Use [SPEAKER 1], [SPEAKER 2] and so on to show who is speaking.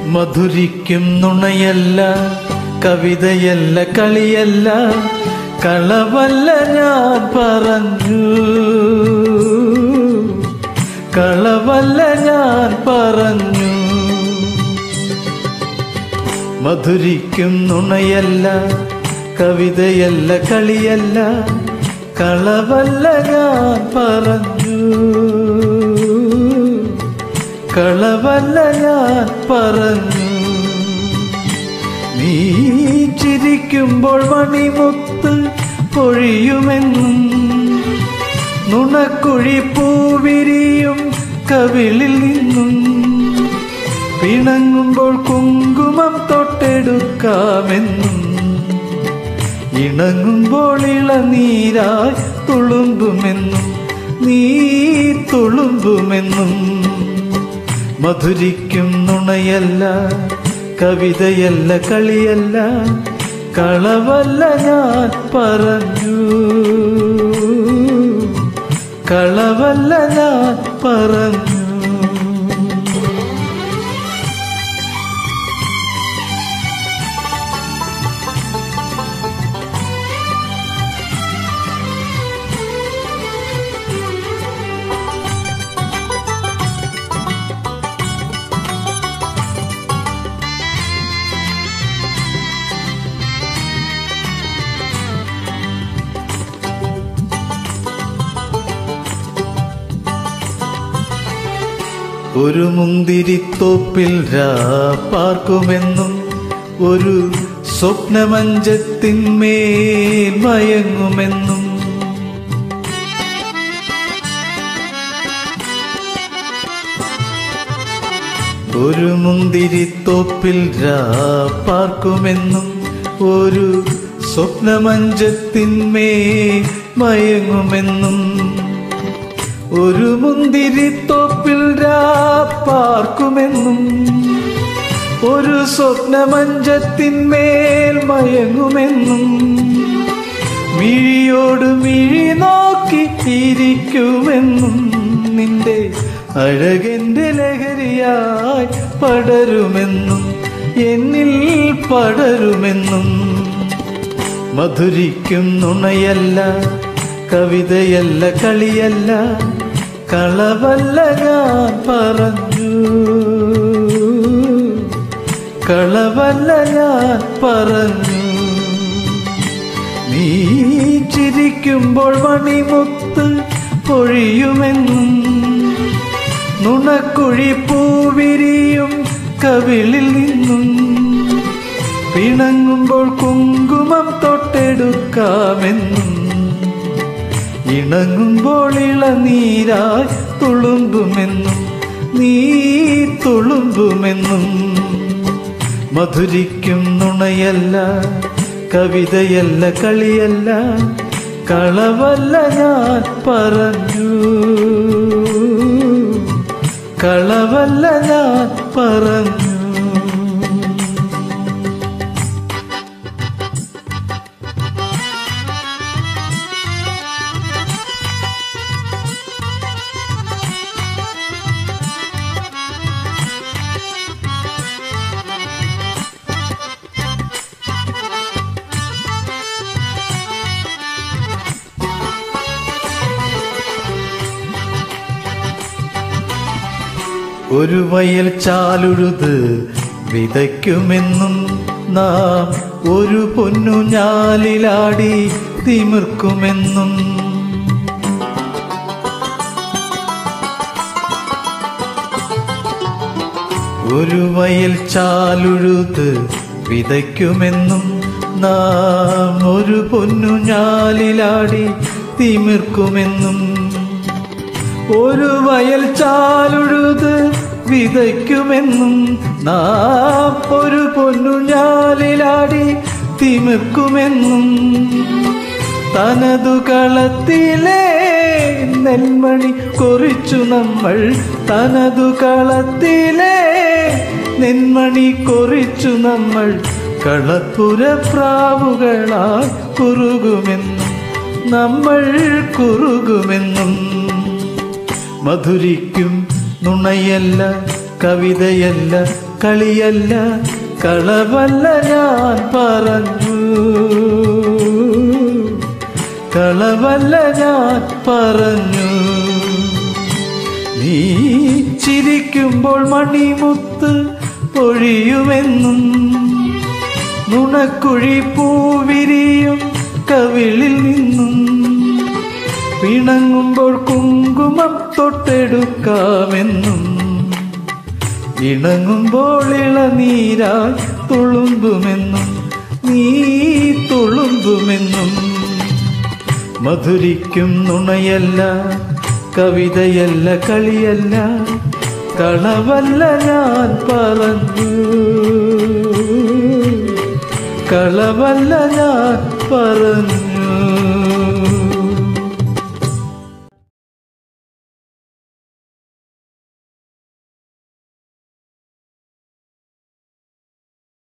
[SPEAKER 1] മധുരിക്കും നുണയല്ല കവിതയല്ല കളിയല്ല കളവല്ല ഞാൻ പറഞ്ഞു കളവല്ല ഞാൻ പറഞ്ഞു മധുരിക്കും നുണയല്ല കവിതയല്ല കളിയല്ല കളവല്ല ഞാൻ പറഞ്ഞു കളവല്ല ഞാൻ പറഞ്ഞു നീ ചിരിക്കുമ്പോൾ മണിമുത്ത് പൊഴിയുമെന്നും നുണക്കുഴി പൂവിരിയും കവിളിൽ നിന്നും പിണങ്ങുമ്പോൾ കുങ്കുമം തൊട്ടെടുക്കാമെന്നും ഇണങ്ങുമ്പോൾ ഇളനീരായി തുളുമ്പുമെന്നും നീ തുളുമ്പുമെന്നും മധുരിക്കും നുണയല്ല കവിതയല്ല കളിയല്ല കളവല്ല ഞാൻ പറഞ്ഞു കളവല്ല ഞാൻ പറഞ്ഞു ഒരു മുന്തിരിത്തോപ്പിൽ പാർക്കുമെന്നും ഒരു സ്വപ്നമഞ്ചത്തിന്മേൽ മയങ്ങുമെന്നും ഒരു മുന്തിരിത്തോപ്പിൽ പാർക്കുമെന്നും ഒരു സ്വപ്നമഞ്ചത്തിന്മേൽ മയങ്ങുമെന്നും ഒരു മുന്തിരിത്തോപ്പിൽ പാർക്കുമെന്നും ഒരു സ്വപ്നമഞ്ചത്തിന്മേൽ മയങ്ങുമെന്നും മിഴിയോട് മിഴി നോക്കി ഇരിക്കുമെന്നും നിന്റെ അഴകന്റെ ലഹരിയായി പടരുമെന്നും എന്നിൽ പടരുമെന്നും മധുരിക്കും നുണയല്ല കവിതയല്ല കളിയല്ല കളവല്ല ഞാൻ പറഞ്ഞു കളവല്ല ഞാൻ പറഞ്ഞു നീ ചിരിക്കുമ്പോൾ മണിമുത്ത് പൊഴിയുമെന്നും നുണക്കുഴി പൂവിരിയും കവിളിൽ നിന്നും പിണങ്ങുമ്പോൾ കുങ്കുമം തൊട്ടെടുക്കാമെന്നും ഇണങ്ങുമ്പോൾ ഇളനീരായി തുളുമ്പുമെന്നും നീ തുളുമ്പുമെന്നും മധുരിക്കും നുണയല്ല കവിതയല്ല കളിയല്ല കളവല്ല ഞാൻ പറഞ്ഞു കളവല്ല ഞാൻ പറഞ്ഞു ഒരു വയൽ ചാലുഴുത് വിതയ്ക്കുമെന്നും നാം ഒരു പൊന്നു ഞാലിലാടി തിമിർക്കുമെന്നും ഒരു വയൽ ചാലുഴുത് വിതയ്ക്കുമെന്നും നാം ഒരു പൊന്നു ഞാലിലാടി തിമിർക്കുമെന്നും ഒരു വയൽ ചാലുഴുത് വിതയ്ക്കുമെന്നും നാം ഒരു പൊന്നു ഞാലിലാടി തിമിർക്കുമെന്നും തനതു കളത്തിലെ നെന്മണി കുറിച്ചു നമ്മൾ തനതു കളത്തിലെ നെന്മണി കുറിച്ചു നമ്മൾ കളപ്പുര പ്രാവുകളാൽ കുറുകുമെന്നും നമ്മൾ കുറുകുമെന്നും മധുരിക്കും നുണയല്ല കവിതയല്ല കളിയല്ല കളവല്ല ഞാൻ പറഞ്ഞു കളവല്ല ഞാൻ പറഞ്ഞു നീ ചിരിക്കുമ്പോൾ മണിമുത്ത് പൊഴിയുമെന്നും നുണക്കുഴി പൂവിരിയും കവിളിൽ നിന്നും പിണങ്ങുമ്പോൾ കുങ്കുമം തൊട്ടെടുക്കാമെന്നും ഇണങ്ങുമ്പോൾ ഇളനീരായി തുളുമ്പുമെന്നും നീ തുളുമ്പുമെന്നും മധുരിക്കും നുണയല്ല കവിതയല്ല കളിയല്ല കളവല്ല ഞാൻ പറഞ്ഞു കളവല്ല ഞാൻ പറഞ്ഞു